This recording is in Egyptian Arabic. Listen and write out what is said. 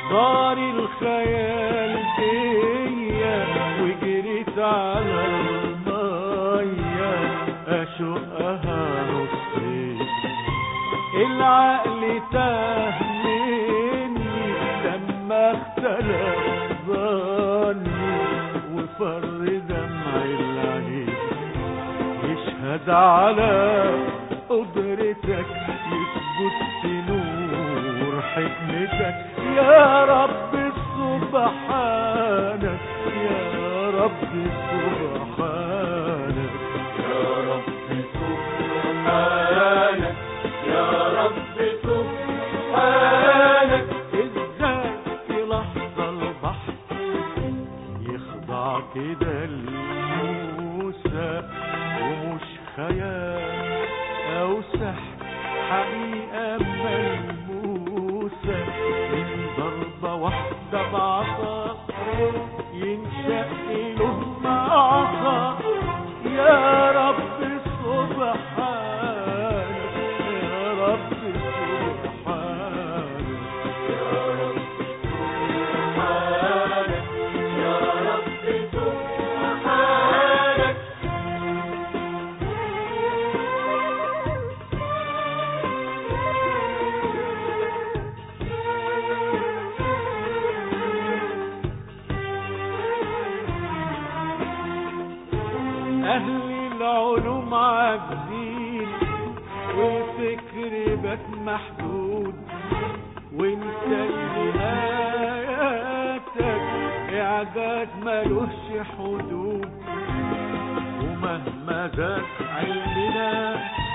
صار الخيال بيا وجريت على المية أشقها نصين العقل تاه مني لما اختلف ظني وفر دمع العين يشهد على قدرتك يثبت نور حكمتك يا رب سبحانك يا رب سبحانك يا رب سبحانك يا رب سبحانك ازاي في لحظة البحر يخضع كده لموسى ومش خيال او سحر حقيقة ملموسة من ضربة واحدة بعصا ينشأ له معصا يا رب سبحانك يا رب سبحانك يا رب سبحانك يا رب سبحانك أهل العلوم عاجزين والفكر بات محدود وانت نهاياتك إعجاز ملوش حدود ومهما زاد علمنا